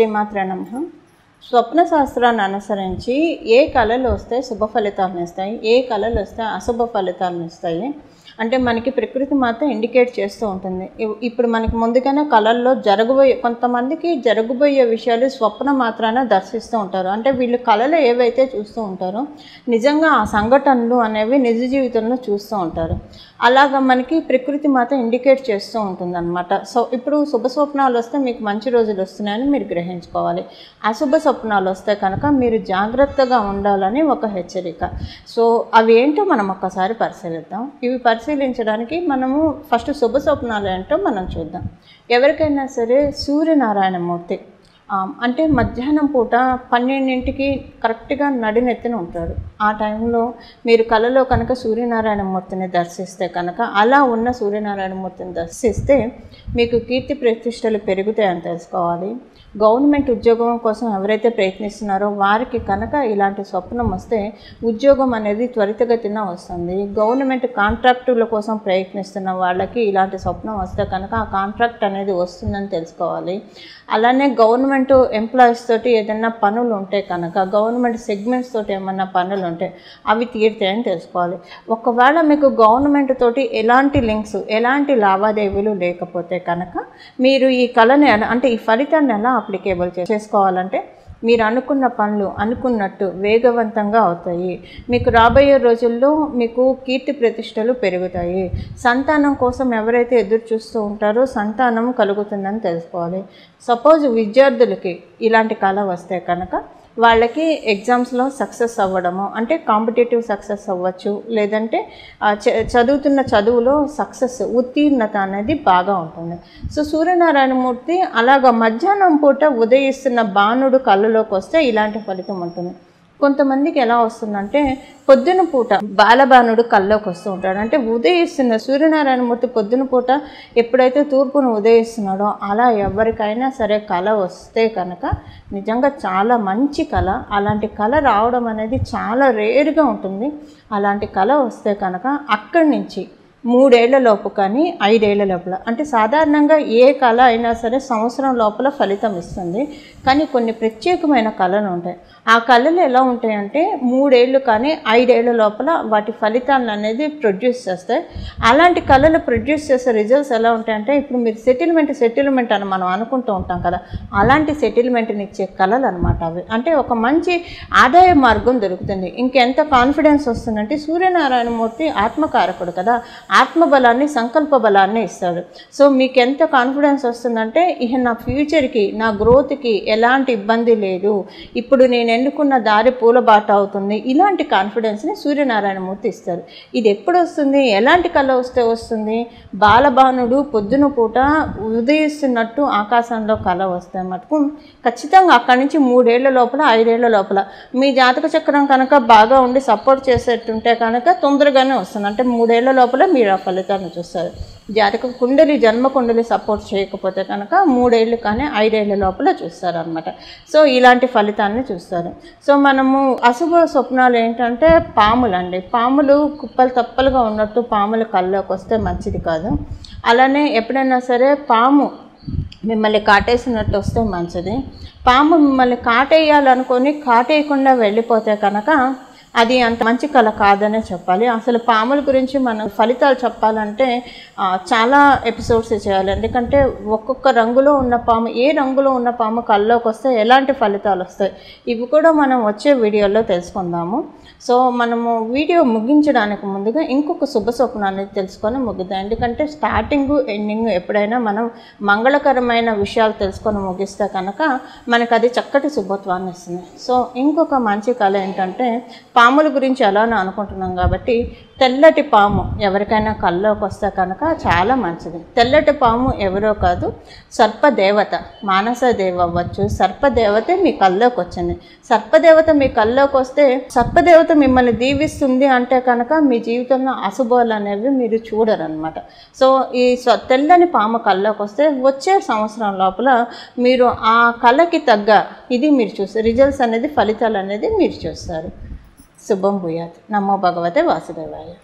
శ్రీమాత్ర నమ స్వప్న శాస్త్రాన్ని అనుసరించి ఏ కళలు వస్తే శుభ ఫలితాలను ఇస్తాయి ఏ కళలు వస్తే అశుభ ఫలితాలను ఇస్తాయి అంటే మనకి ప్రకృతి మాత్రం ఇండికేట్ చేస్తూ ఉంటుంది ఇవ్- ఇప్పుడు మనకి ముందుగానే కళల్లో జరగబోయే కొంతమందికి జరగబోయే విషయాలు స్వప్న మాత్రాన దర్శిస్తూ ఉంటారు అంటే వీళ్ళు కళలు ఏవైతే చూస్తూ ఉంటారో నిజంగా ఆ సంఘటనలు అనేవి నిజ జీవితంలో చూస్తూ ఉంటారు అలాగా మనకి ప్రకృతి మాత్రం ఇండికేట్ చేస్తూ ఉంటుంది అనమాట సో ఇప్పుడు శుభ స్వప్నాలు వస్తే మీకు మంచి రోజులు వస్తున్నాయని మీరు గ్రహించుకోవాలి అశుభ స్వప్నాలు వస్తే కనుక మీరు జాగ్రత్తగా ఉండాలని ఒక హెచ్చరిక సో అవి ఏంటో మనం ఒక్కసారి పరిశీలిద్దాం ఇవి పరిశీలించడానికి మనము ఫస్ట్ శుభ స్వప్నాలు ఏంటో మనం చూద్దాం ఎవరికైనా సరే సూర్యనారాయణమూర్తి ఆ, అంటే మధ్యాహ్నం పూట పన్నెండింటికి కరెక్ట్గా నడినెత్తిన ఉంటాడు ఆ టైంలో మీరు కలలో కనుక సూర్యనారాయణమూర్తిని దర్శిస్తే కనుక అలా ఉన్న సూర్యనారాయణమూర్తిని దర్శిస్తే మీకు కీర్తి ప్రతిష్టలు పెరుగుతాయని తెలుసుకోవాలి గవర్నమెంట్ ఉద్యోగం కోసం ఎవరైతే ప్రయత్నిస్తున్నారో వారికి కనుక ఇలాంటి స్వప్నం వస్తే ఉద్యోగం అనేది త్వరితగతిన వస్తుంది గవర్నమెంట్ కాంట్రాక్టుల కోసం ప్రయత్నిస్తున్న వాళ్ళకి ఇలాంటి స్వప్నం వస్తే కనుక ఆ కాంట్రాక్ట్ అనేది వస్తుందని తెలుసుకోవాలి అలానే గవర్నమెంట్ ఎంప్లాయీస్ తోటి ఏదైనా పనులు ఉంటే కనుక గవర్నమెంట్ సెగ్మెంట్స్ తోటి ఏమన్నా పనులు ఉంటే అవి తీరుతాయని తెలుసుకోవాలి ఒకవేళ మీకు గవర్నమెంట్ తోటి ఎలాంటి లింక్స్ ఎలాంటి లావాదేవీలు లేకపోతే కనుక మీరు ఈ కళని ఎలా అంటే ఈ ఫలితాన్ని ఎలా అప్లికేబుల్ చేసుకోవాలంటే మీరు అనుకున్న పనులు అనుకున్నట్టు వేగవంతంగా అవుతాయి మీకు రాబోయే రోజుల్లో మీకు కీర్తి ప్రతిష్టలు పెరుగుతాయి సంతానం కోసం ఎవరైతే ఎదురు చూస్తూ ఉంటారో సంతానం కలుగుతుందని తెలుసుకోవాలి సపోజ్ విద్యార్థులకి ఇలాంటి కళ వస్తే కనుక వాళ్ళకి ఎగ్జామ్స్లో సక్సెస్ అవ్వడము అంటే కాంపిటేటివ్ సక్సెస్ అవ్వచ్చు లేదంటే ఆ, చ- చదువుతున్న చదువులో సక్సెస్ ఉత్తీర్ణత అనేది బాగా ఉంటుంది సో సూర్యనారాయణమూర్తి అలాగ మధ్యాహ్నం పూట ఉదయిస్తున్న బాణుడు కళ్ళలోకి వస్తే ఇలాంటి ఫలితం ఉంటుంది కొంతమందికి ఎలా వస్తుందంటే పొద్దున పూట బాలబాణుడు కల్లోకి వస్తూ ఉంటాడు అంటే ఉదయిస్తున్న సూర్యనారాయణమూర్తి పొద్దున పూట ఎప్పుడైతే తూర్పును ఉదయిస్తున్నాడో అలా ఎవరికైనా సరే కళ వస్తే కనుక నిజంగా చాలా మంచి కళ అలాంటి కళ రావడం అనేది చాలా రేరుగా ఉంటుంది అలాంటి కళ వస్తే కనుక అక్కడి నుంచి మూడేళ్ల లోపు కానీ ఐదేళ్ల లోపల అంటే సాధారణంగా ఏ కళ అయినా సరే సంవత్సరం లోపల ఫలితం ఇస్తుంది కానీ కొన్ని ప్రత్యేకమైన కళలు ఉంటాయి ఆ కళలు ఎలా ఉంటాయంటే మూడేళ్ళు కానీ ఐదేళ్ల లోపల వాటి ఫలితాలను అనేది ప్రొడ్యూస్ చేస్తాయి అలాంటి కళలు ప్రొడ్యూస్ చేసే రిజల్ట్స్ ఎలా ఉంటాయంటే ఇప్పుడు మీరు సెటిల్మెంట్ సెటిల్మెంట్ అని మనం అనుకుంటూ ఉంటాం కదా అలాంటి సెటిల్మెంట్ని ఇచ్చే కళలు అనమాట అవి అంటే ఒక మంచి ఆదాయ మార్గం దొరుకుతుంది ఇంకెంత కాన్ఫిడెన్స్ వస్తుందంటే సూర్యనారాయణమూర్తి ఆత్మకారకుడు కదా ఆత్మబలాన్ని సంకల్ప బలాన్ని ఇస్తాడు సో మీకు ఎంత కాన్ఫిడెన్స్ వస్తుందంటే ఇక నా ఫ్యూచర్కి నా గ్రోత్కి ఎలాంటి ఇబ్బంది లేదు ఇప్పుడు నేను ఎన్నుకున్న దారి పూలబాట అవుతుంది ఇలాంటి కాన్ఫిడెన్స్ని సూర్యనారాయణమూర్తి ఇస్తారు ఇది ఎప్పుడు వస్తుంది ఎలాంటి కళ వస్తే వస్తుంది బాలబాణుడు పొద్దున పూట ఉదయిస్తున్నట్టు ఆకాశంలో కళ వస్తే మటుకు ఖచ్చితంగా అక్కడి నుంచి మూడేళ్ల లోపల ఐదేళ్ల లోపల మీ జాతక చక్రం కనుక బాగా ఉండి సపోర్ట్ చేసేట్టుంటే కనుక తొందరగానే వస్తుంది అంటే మూడేళ్ల లోపల మీరు ఆ ఫలితాన్ని చూస్తారు జాతక కుండలి జన్మ కుండలి సపోర్ట్ చేయకపోతే కనుక మూడేళ్ళు కానీ ఐదేళ్ల లోపల చూస్తారు అనమాట సో ఇలాంటి ఫలితాన్ని చూస్తారు సో మనము అశుభ స్వప్నాలు ఏంటంటే పాములు అండి పాములు కుప్పలు తప్పలుగా ఉన్నట్టు పాములు కళ్ళలోకి వస్తే మంచిది కాదు అలానే ఎప్పుడైనా సరే పాము మిమ్మల్ని కాటేసినట్టు వస్తే మంచిది పాము మిమ్మల్ని కాటేయాలనుకొని కాటేయకుండా వెళ్ళిపోతే కనుక అది అంత మంచి కళ కాదనే చెప్పాలి అసలు పాముల గురించి మనం ఫలితాలు చెప్పాలంటే ఆ, చాలా ఎపిసోడ్స్ చేయాలి ఎందుకంటే ఒక్కొక్క రంగులో ఉన్న పాము ఏ రంగులో ఉన్న పాము కళ్ళలోకి వస్తే ఎలాంటి ఫలితాలు వస్తాయి ఇవి కూడా మనం వచ్చే వీడియోలో తెలుసుకుందాము సో మనము వీడియో ముగించడానికి ముందుగా ఇంకొక శుభ స్వప్నాన్ని తెలుసుకొని ముగిద్దాం ఎందుకంటే స్టార్టింగ్ ఎండింగ్ ఎప్పుడైనా మనం మంగళకరమైన విషయాలు తెలుసుకొని ముగిస్తే కనుక మనకు అది చక్కటి శుభత్వాన్ని ఇస్తుంది సో ఇంకొక మంచి కళ ఏంటంటే పాముల గురించి ఎలానో అనుకుంటున్నాం కాబట్టి తెల్లటి పాము ఎవరికైనా కళ్ళలోకి వస్తే కనుక చాలా మంచిది తెల్లటి పాము ఎవరో కాదు సర్పదేవత మానస దేవ అవ్వచ్చు సర్పదేవతే మీ కళ్ళలోకి వచ్చింది సర్పదేవత మీ కళ్ళలోకి వస్తే సర్పదేవత మిమ్మల్ని దీవిస్తుంది అంటే కనుక మీ జీవితంలో అశుభాలు అనేవి మీరు చూడరనమాట సో ఈ స- తెల్లని పాము కళ్ళలోకి వస్తే వచ్చే సంవత్సరం లోపల మీరు ఆ కళకి తగ్గ ఇది మీరు చూస్తారు రిజల్ట్స్ అనేది ఫలితాలు అనేది మీరు చూస్తారు శుభం భూయాత్ నమో భగవతే వాసుదేవాయ